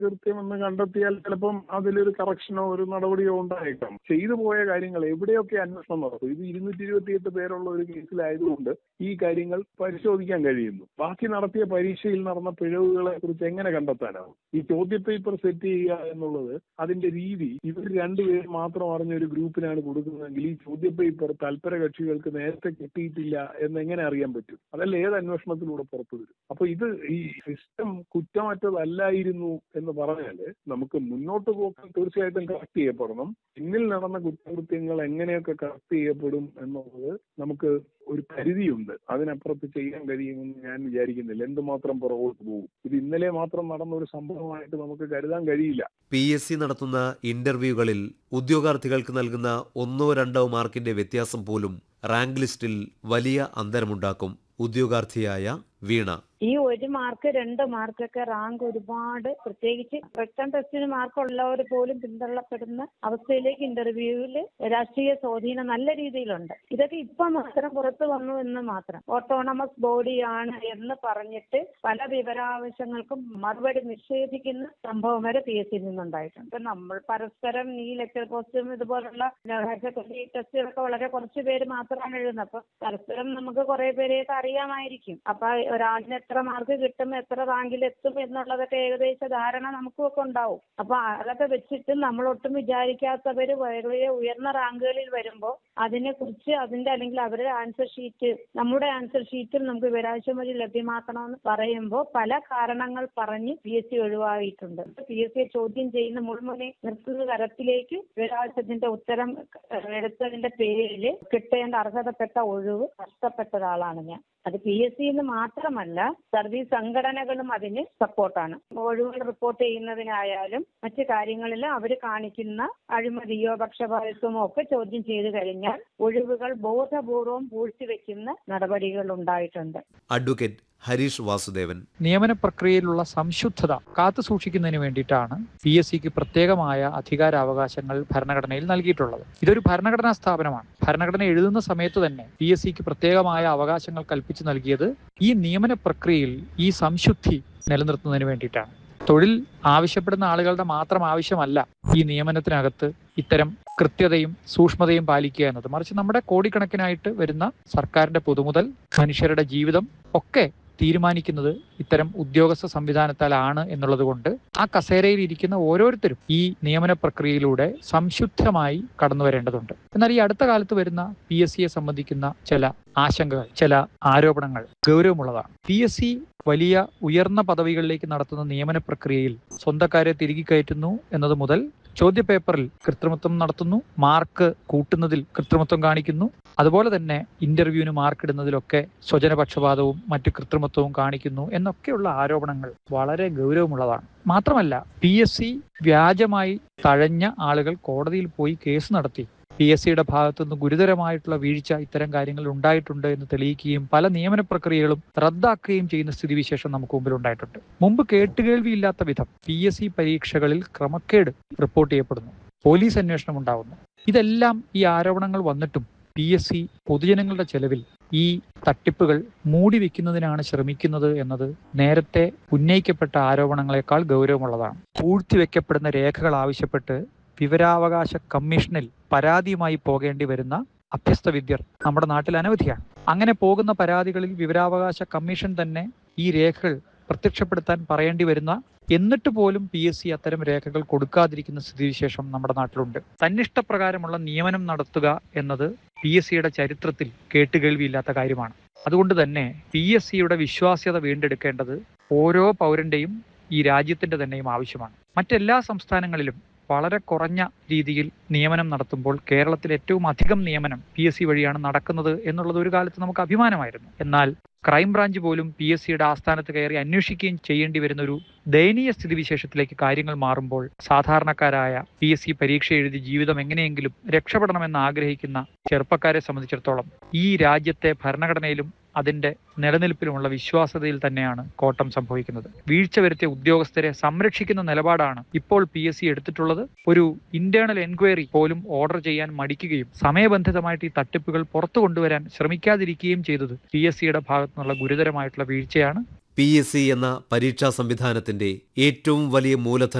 കൃത്യമെന്ന് കണ്ടെത്തിയാൽ ചിലപ്പം അതിലൊരു കറക്ഷനോ ഒരു നടപടിയോ ഉണ്ടായേക്കാം ചെയ്തു പോയ കാര്യങ്ങൾ എവിടെയൊക്കെ അന്വേഷണം നടത്തും ഇത് ഇരുന്നൂറ്റി ഇരുപത്തിയെട്ട് പേരുള്ള ഒരു കേസിലായതുകൊണ്ട് ഈ കാര്യങ്ങൾ പരിശോധിക്കാൻ കഴിയുന്നു ബാക്കി നടത്തിയ പരീക്ഷയിൽ നടന്ന പിഴവുകളെ കുറിച്ച് എങ്ങനെ കണ്ടെത്താനാവും ഈ ചോദ്യ പേപ്പർ സെറ്റ് ചെയ്യുക എന്നുള്ളത് അതിന്റെ രീതി ഇവർ രണ്ടുപേരും മാത്രം അറിഞ്ഞ ഒരു ഗ്രൂപ്പിനാണ് കൊടുക്കുന്നതെങ്കിൽ ഈ ചോദ്യ പേപ്പർ തൽപര കക്ഷികൾക്ക് നേരത്തെ കിട്ടിയിട്ടില്ല എന്ന് എങ്ങനെ അറിയാൻ പറ്റും അതല്ല ഏത് അന്വേഷണത്തിലൂടെ പുറത്തു വരും അപ്പൊ ഇത് ഈ സിസ്റ്റം കുറ്റമറ്റതല്ലായിരുന്നു എന്ന് പറഞ്ഞാല് നമുക്ക് മുന്നോട്ട് പോക്കാൻ തീർച്ചയായിട്ടും കറക്റ്റ് ചെയ്യപ്പെടണം പിന്നിൽ നടന്ന കുറ്റകൃത്യങ്ങൾ എങ്ങനെയൊക്കെ കറക്റ്റ് ചെയ്യപ്പെടും എന്നുള്ളത് നമുക്ക് ഒരു പരിധിയുണ്ട് അതിനപ്പുറത്ത് ചെയ്യാൻ കഴിയുമെന്ന് ഞാൻ വിചാരിക്കുന്നില്ല എന്തുമാത്രം പുറകോട്ട് പോകും ഇത് ഇന്നലെ മാത്രം നടന്ന ഒരു സംഭവമായിട്ട് നമുക്ക് കരുതാൻ കഴിയില്ല പി എസ് സി നടത്തുന്ന ഇന്റർവ്യൂകളിൽ ഉദ്യോഗാർത്ഥികൾക്ക് നൽകുന്ന ഒന്നോ രണ്ടോ മാർക്കിന്റെ വ്യത്യാസം പോലും റാങ്ക് ലിസ്റ്റിൽ വലിയ അന്തരമുണ്ടാക്കും ഉദ്യോഗാർത്ഥിയായ വീണ ഈ ഒരു മാർക്ക് രണ്ട് മാർക്കൊക്കെ റാങ്ക് ഒരുപാട് പ്രത്യേകിച്ച് റിട്ടേൺ ടെസ്റ്റിന് മാർക്ക് ഉള്ളവർ പോലും പിന്തള്ളപ്പെടുന്ന അവസ്ഥയിലേക്ക് ഇന്റർവ്യൂവിൽ രാഷ്ട്രീയ സ്വാധീനം നല്ല രീതിയിലുണ്ട് ഇതൊക്കെ ഇപ്പൊ മാത്രം പുറത്തു വന്നു എന്ന് മാത്രം ഓട്ടോണമസ് ബോഡിയാണ് എന്ന് പറഞ്ഞിട്ട് പല വിവരാവശ്യങ്ങൾക്കും മറുപടി നിഷേധിക്കുന്ന സംഭവം വരെ പി എസ് സിയിൽ നിന്നുണ്ടായിട്ടുണ്ട് ഇപ്പൊ നമ്മൾ പരസ്പരം ഈ ലെക്ചർ പോസ്റ്റും ഇതുപോലുള്ള ഹയർ സെക്കൻഡറി ടെസ്റ്റുകളൊക്കെ വളരെ കുറച്ച് പേര് മാത്രമാണ് എഴുതുന്നത് അപ്പൊ പരസ്പരം നമുക്ക് കുറെ പേരെയൊക്കെ അറിയാമായിരിക്കും അപ്പൊ ഒരാളിന് എത്ര മാർക്ക് കിട്ടും എത്ര റാങ്കിൽ എത്തും എന്നുള്ളതൊക്കെ ഏകദേശ ധാരണ നമുക്കൊക്കെ ഉണ്ടാവും അപ്പൊ അതൊക്കെ വെച്ചിട്ട് നമ്മൾ ഒട്ടും വിചാരിക്കാത്തവര് വളരെ ഉയർന്ന റാങ്കുകളിൽ വരുമ്പോൾ അതിനെ കുറിച്ച് അതിന്റെ അല്ലെങ്കിൽ അവരുടെ ആൻസർ ഷീറ്റ് നമ്മുടെ ആൻസർ ഷീറ്റും നമുക്ക് വിവരാവശ്യം വഴി ലഭ്യമാക്കണമെന്ന് പറയുമ്പോൾ പല കാരണങ്ങൾ പറഞ്ഞ് പി എസ് സി ഒഴിവായിട്ടുണ്ട് പി എസ് സിയെ ചോദ്യം ചെയ്യുന്ന മുൾമുനെ നിർത്തുന്ന തരത്തിലേക്ക് വിവരാവശ്യത്തിന്റെ ഉത്തരം എടുത്തതിന്റെ പേരിൽ കിട്ടേണ്ട അർഹതപ്പെട്ട ഒഴിവ് നഷ്ടപ്പെട്ട ഒരാളാണ് ഞാൻ അത് പി എസ് സി എന്ന് മാത്രമല്ല സർവീസ് സംഘടനകളും അതിന് സപ്പോർട്ടാണ് ഒഴിവുകൾ റിപ്പോർട്ട് ചെയ്യുന്നതിനായാലും മറ്റു കാര്യങ്ങളിൽ അവർ കാണിക്കുന്ന അഴിമതിയോ പക്ഷപാതിത്വമോ ഒക്കെ ചോദ്യം ചെയ്തു കഴിഞ്ഞാൽ ഒഴിവുകൾ ബോധപൂർവം പൂഴ്ത്തിവെക്കുന്ന നടപടികൾ ഉണ്ടായിട്ടുണ്ട് അഡ്വക്കേറ്റ് ഹരീഷ് വാസുദേവൻ നിയമന പ്രക്രിയയിലുള്ള സംശുദ്ധത കാത്തു സൂക്ഷിക്കുന്നതിന് വേണ്ടിയിട്ടാണ് പി എസ് സിക്ക് പ്രത്യേകമായ അധികാരാവകാശങ്ങൾ ഭരണഘടനയിൽ നൽകിയിട്ടുള്ളത് ഇതൊരു ഭരണഘടനാ സ്ഥാപനമാണ് ഭരണഘടന എഴുതുന്ന സമയത്ത് തന്നെ പി എസ് സിക്ക് പ്രത്യേകമായ അവകാശങ്ങൾ കൽപ്പിച്ചു നൽകിയത് ഈ നിയമന പ്രക്രിയയിൽ ഈ സംശുദ്ധി നിലനിർത്തുന്നതിന് വേണ്ടിയിട്ടാണ് തൊഴിൽ ആവശ്യപ്പെടുന്ന ആളുകളുടെ മാത്രം ആവശ്യമല്ല ഈ നിയമനത്തിനകത്ത് ഇത്തരം കൃത്യതയും സൂക്ഷ്മതയും പാലിക്കുക എന്നത് മറിച്ച് നമ്മുടെ കോടിക്കണക്കിനായിട്ട് വരുന്ന സർക്കാരിന്റെ പൊതുമുതൽ മനുഷ്യരുടെ ജീവിതം ഒക്കെ തീരുമാനിക്കുന്നത് ഇത്തരം ഉദ്യോഗസ്ഥ സംവിധാനത്താലാണ് എന്നുള്ളത് കൊണ്ട് ആ കസേരയിൽ ഇരിക്കുന്ന ഓരോരുത്തരും ഈ നിയമന പ്രക്രിയയിലൂടെ സംശുദ്ധമായി കടന്നു വരേണ്ടതുണ്ട് എന്നാൽ ഈ അടുത്ത കാലത്ത് വരുന്ന പി എസ് സിയെ സംബന്ധിക്കുന്ന ചില ആശങ്കകൾ ചില ആരോപണങ്ങൾ ഗൗരവമുള്ളതാണ് പി എസ് സി വലിയ ഉയർന്ന പദവികളിലേക്ക് നടത്തുന്ന നിയമന പ്രക്രിയയിൽ സ്വന്തക്കാരെ തിരികെ കയറ്റുന്നു എന്നത് മുതൽ ചോദ്യപേപ്പറിൽ കൃത്രിമത്വം നടത്തുന്നു മാർക്ക് കൂട്ടുന്നതിൽ കൃത്രിമത്വം കാണിക്കുന്നു അതുപോലെ തന്നെ ഇന്റർവ്യൂവിന് മാർക്ക് ഇടുന്നതിലൊക്കെ സ്വജനപക്ഷപാതവും മറ്റു കൃത്രിമത്വവും കാണിക്കുന്നു എന്നൊക്കെയുള്ള ആരോപണങ്ങൾ വളരെ ഗൗരവമുള്ളതാണ് മാത്രമല്ല പി എസ് സി വ്യാജമായി തഴഞ്ഞ ആളുകൾ കോടതിയിൽ പോയി കേസ് നടത്തി പി എസ് സിയുടെ ഭാഗത്തുനിന്ന് ഗുരുതരമായിട്ടുള്ള വീഴ്ച ഇത്തരം കാര്യങ്ങൾ ഉണ്ടായിട്ടുണ്ട് എന്ന് തെളിയിക്കുകയും പല നിയമന പ്രക്രിയകളും റദ്ദാക്കുകയും ചെയ്യുന്ന സ്ഥിതിവിശേഷം നമുക്ക് മുമ്പിൽ ഉണ്ടായിട്ടുണ്ട് മുമ്പ് കേട്ടുകേൾവിയില്ലാത്ത വിധം പി എസ് സി പരീക്ഷകളിൽ ക്രമക്കേട് റിപ്പോർട്ട് ചെയ്യപ്പെടുന്നു പോലീസ് അന്വേഷണം ഉണ്ടാവുന്നു ഇതെല്ലാം ഈ ആരോപണങ്ങൾ വന്നിട്ടും പി എസ് സി പൊതുജനങ്ങളുടെ ചെലവിൽ ഈ തട്ടിപ്പുകൾ മൂടി വെക്കുന്നതിനാണ് ശ്രമിക്കുന്നത് എന്നത് നേരത്തെ ഉന്നയിക്കപ്പെട്ട ആരോപണങ്ങളെക്കാൾ ഗൗരവമുള്ളതാണ് പൂഴ്ത്തിവെക്കപ്പെടുന്ന രേഖകൾ ആവശ്യപ്പെട്ട് വിവരാവകാശ കമ്മീഷനിൽ പരാതിയുമായി പോകേണ്ടി വരുന്ന അഭ്യസ്ത വിദ്യർ നമ്മുടെ നാട്ടിൽ അനവധിയാണ് അങ്ങനെ പോകുന്ന പരാതികളിൽ വിവരാവകാശ കമ്മീഷൻ തന്നെ ഈ രേഖകൾ പ്രത്യക്ഷപ്പെടുത്താൻ പറയേണ്ടി വരുന്ന എന്നിട്ട് പോലും പി എസ് സി അത്തരം രേഖകൾ കൊടുക്കാതിരിക്കുന്ന സ്ഥിതിവിശേഷം നമ്മുടെ നാട്ടിലുണ്ട് തന്നിഷ്ടപ്രകാരമുള്ള നിയമനം നടത്തുക എന്നത് പി എസ് സിയുടെ ചരിത്രത്തിൽ കേട്ടുകേൾവിയില്ലാത്ത കാര്യമാണ് അതുകൊണ്ട് തന്നെ പി എസ് സിയുടെ വിശ്വാസ്യത വീണ്ടെടുക്കേണ്ടത് ഓരോ പൗരന്റെയും ഈ രാജ്യത്തിന്റെ തന്നെയും ആവശ്യമാണ് മറ്റെല്ലാ സംസ്ഥാനങ്ങളിലും വളരെ കുറഞ്ഞ രീതിയിൽ നിയമനം നടത്തുമ്പോൾ കേരളത്തിൽ ഏറ്റവും അധികം നിയമനം പി എസ് സി വഴിയാണ് നടക്കുന്നത് എന്നുള്ളത് ഒരു കാലത്ത് നമുക്ക് അഭിമാനമായിരുന്നു എന്നാൽ ക്രൈംബ്രാഞ്ച് പോലും പി എസ് സിയുടെ ആസ്ഥാനത്ത് കയറി അന്വേഷിക്കുകയും ചെയ്യേണ്ടി വരുന്ന ഒരു ദയനീയ സ്ഥിതിവിശേഷത്തിലേക്ക് കാര്യങ്ങൾ മാറുമ്പോൾ സാധാരണക്കാരായ പി എസ് സി പരീക്ഷ എഴുതി ജീവിതം എങ്ങനെയെങ്കിലും രക്ഷപ്പെടണമെന്ന് ആഗ്രഹിക്കുന്ന ചെറുപ്പക്കാരെ സംബന്ധിച്ചിടത്തോളം ഈ രാജ്യത്തെ ഭരണഘടനയിലും അതിന്റെ നിലനിൽപ്പിലുമുള്ള വിശ്വാസ്യതയിൽ തന്നെയാണ് കോട്ടം സംഭവിക്കുന്നത് വീഴ്ച വരുത്തിയ ഉദ്യോഗസ്ഥരെ സംരക്ഷിക്കുന്ന നിലപാടാണ് ഇപ്പോൾ പി എസ് സി എടുത്തിട്ടുള്ളത് ഒരു ഇന്റേണൽ എൻക്വയറി പോലും ഓർഡർ ചെയ്യാൻ മടിക്കുകയും സമയബന്ധിതമായിട്ട് ഈ തട്ടിപ്പുകൾ പുറത്തു കൊണ്ടുവരാൻ ശ്രമിക്കാതിരിക്കുകയും ചെയ്തത് പി എസ് സിയുടെ ഭാഗത്തുനിന്നുള്ള ഗുരുതരമായിട്ടുള്ള വീഴ്ചയാണ് പി എസ് സി എന്ന പരീക്ഷാ സംവിധാനത്തിന്റെ ഏറ്റവും വലിയ മൂലധനം